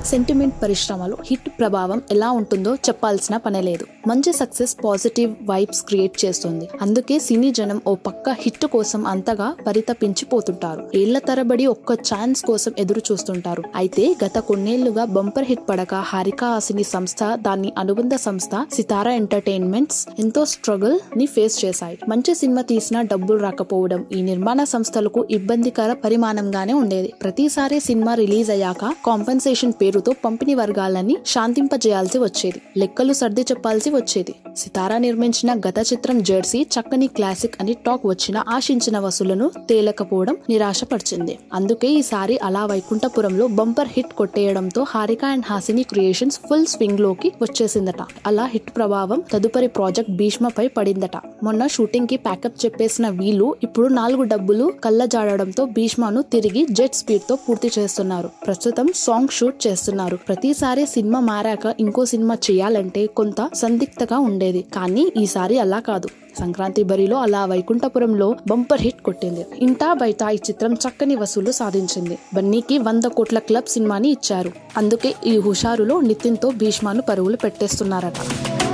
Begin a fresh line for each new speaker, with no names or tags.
sentiment పరిశ్రమలో hit ప్రభావం ఎలా ఉంటుందో చెప్పాల్సిన పనే లేదు మంచి సక్సెస్ పాజిటివ్ వైబ్స్ క్రియేట్ చేస్తుంది అందుకే సినీ జనం ఓ పక్క హిట్ కోసం అంతగా పరితపించిపోతుంటారు ఏళ్ల తరబడి ఒక్క ఛాన్స్ కోసం ఎదురు చూస్తుంటారు అయితే గత కొన్నేళ్లుగా బంపర్ హిట్ పడక హారికా హాసిని సంస్థ దాని అనుబంధ సంస్థ సితారా ఎంటర్టైన్మెంట్స్ ఎంతో స్ట్రగుల్ ని ఫేస్ చేశాయి మంచి సినిమా తీసినా డబ్బులు రాకపోవడం ఈ నిర్మాణ సంస్థలకు ఇబ్బందికర పరిమాణంగానే ఉండేది ప్రతిసారి సినిమా రిలీజ్ అయ్యాక కాంపెన్సేషన్ పేరుతో పంపిణీ వర్గాలని శాంతింపజేయాల్సి వచ్చేది లెక్కలు సర్ది చెప్పాల్సి వచ్చేది సితారా నిర్మించిన గత చిత్రం జెర్సీ చక్కని క్లాసిక్ అని టాక్ వచ్చిన ఆశించిన వసూలను తేలకపోవడం నిరాశపరిచింది అందుకే ఈసారి అలా వైకుంఠపురంలో బంపర్ హిట్ కొట్టేయడంతో Haarika and Haasini creations full swing లోకి వచ్చేసిందట అలా హిట్ ప్రభావం తదుపరి ప్రాజెక్ట్ భీష్మపై పడిందట మొన్న షూటింగ్ కి ప్యాకప్ చెప్పేసిన వీళ్ళు ఇప్పుడు నాలుగు డబ్బులు కళ్ళజాడడంతో భీష్మను తిరిగి జెట్ స్పీడ్ తో పూర్తి చేస్తున్నారు ప్రస్తుతం సాంగ్ షూట్ చేస్తున్నారు ప్రతిసారి సినిమా మారాక ఇంకో సినిమా చేయాలంటే కొంత సందిగ్ధగా ఉండేది కానీ ఈసారి అలా కాదు సంక్రాంతి బరిలో అలా వైకుంఠపురంలో బంపర్ హిట్ కొట్టింది ఇంటా బయట ఈ చిత్రం చక్కని వసూలు సాధించింది బన్నీకి వంద కోట్ల క్లబ్ సినిమాని ఇచ్చారు అందుకే ఈ హుషారులో నితిన్ తో భీష్మాను పరుగులు పెట్టేస్తున్నారట